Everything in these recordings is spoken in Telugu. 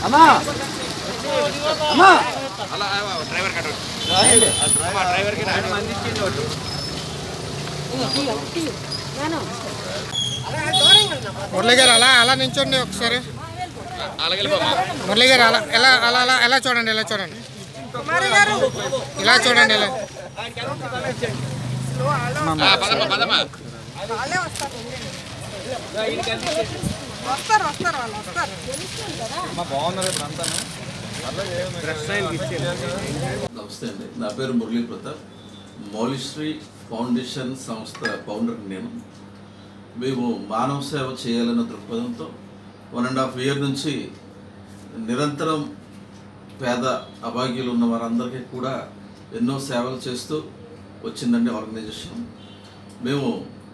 అమ్మా అమ్మా అలా డ్రైవర్ కట్ట డ్రైవర్కి మురళి గారు అలా అలా నించోండి ఒకసారి అలాగే వెళ్ళిపోమా మురళి గారు అలా ఎలా అలా అలా ఎలా చూడండి ఎలా చూడండి ఇలా చూడండి ఇలా పదమ్మా పదమ్మా వాళ్ళే వస్తారు వస్తారు వస్తారు వాళ్ళు వస్తారు నమస్తే అండి నా పేరు మురళీ ప్రతాప్ మౌలిశ్రీ ఫౌండేషన్ సంస్థ ఫౌండర్ నేను మేము మానవ సేవ చేయాలన్న దృక్పథంతో వన్ అండ్ హాఫ్ ఇయర్ నుంచి నిరంతరం పేద అభాగ్యులు ఉన్న వారందరికీ కూడా ఎన్నో సేవలు చేస్తూ వచ్చిందండి ఆర్గనైజేషన్ మేము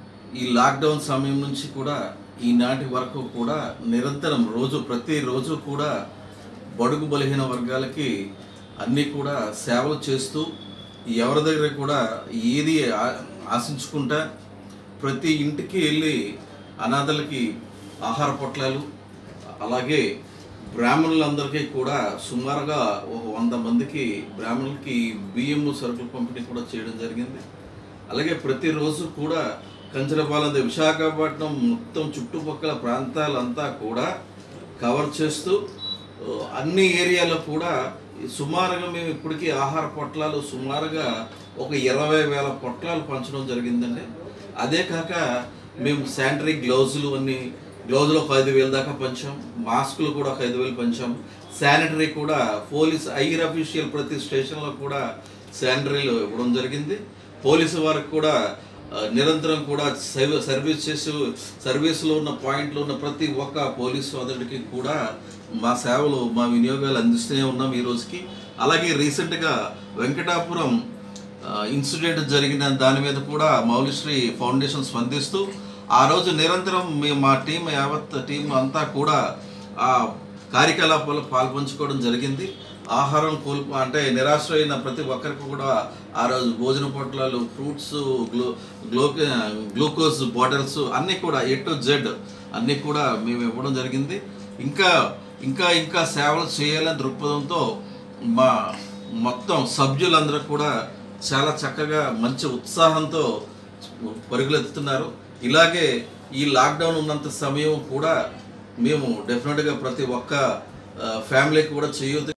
ఈ లాక్డౌన్ సమయం నుంచి కూడా ఈనాటి వరకు కూడా నిరంతరం రోజు ప్రతిరోజు కూడా బడుగు బలహీన వర్గాలకి అన్నీ కూడా సేవలు చేస్తూ ఎవరి దగ్గర కూడా ఏది ఆ- ఆశించుకుంటా ప్రతి ఇంటికి వెళ్ళి అనాథలకి ఆహార పొట్లాలు అలాగే బ్రాహ్మణులందరికీ కూడా సుమారుగా ఒక వంద మందికి బ్రాహ్మణులకి బియ్యం సరుకులు పంపిణీ కూడా చేయడం జరిగింది అలాగే ప్రతిరోజు కూడా కంచరపాలెం విశాఖపట్నం మొత్తం చుట్టుపక్కల ప్రాంతాలంతా కూడా కవర్ చేస్తూ ఆ, అన్ని ఏరియాలో కూడా సుమారుగా మేము ఇప్పటికీ ఆహార పొట్లాలు సుమారుగా ఒక ఇరవై వేల పొట్లాలు పంచడం జరిగిందండి అదే కాక మేము శానిటరీ గ్లౌజులు అన్ని గ్లౌజులు ఒక ఐదు వేల దాకా పంచాం మాస్కులు కూడా ఒక ఐదు వేలు పంచాం శానిటరీ కూడా పోలీస్ ఐర్ అఫీషియల్ ప్రతి స్టేషన్లో కూడా శానిటరీలు ఇవ్వడం జరిగింది పోలీసు వారికి కూడా ఆ, నిరంతరం కూడా సర్వ- సర్వీస్ చేసి సర్వీస్లో ఉన్న పాయింట్లో ఉన్న ప్రతి ఒక్క పోలీసు సోదరుడికి కూడా మా సేవలు మా వినియోగాలు అందిస్తూనే ఉన్నాం ఈ రోజుకి అలాగే రీసెంట్గా వెంకటాపురం ఆ, ఇన్సిడెంట్ జరిగిన దాని మీద కూడా మౌలిశ్రీ ఫౌండేషన్ స్పందిస్తూ ఆ రోజు నిరంతరం మేము మా టీం యావత్ టీం అంతా కూడా ఆ కార్యకలాపాలు పాల్పంచుకోవడం జరిగింది ఆహారం కోల్పు అంటే నిరాశ్రయిన ప్రతి ఒక్కరికి కూడా ఆ రోజు భోజన పొట్లాలు ఫ్రూట్స్ గ్లూ గ్లో గ్లూకోజ్ బాటిల్స్ అన్నీ కూడా ఏ టు జెడ్ అన్నీ కూడా మేము ఇవ్వడం జరిగింది ఇంకా ఇంకా ఇంకా సేవలు చేయాలనే దృక్పథంతో మా మొత్తం సభ్యులందరూ కూడా చాలా చక్కగా మంచి ఉత్సాహంతో పరుగులెత్తుతున్నారు ఇలాగే ఈ లాక్డౌన్ ఉన్నంత సమయం కూడా మేము డెఫినెట్గా ప్రతి ఒక్క ఫ్యామిలీకి కూడా చేయొద్దు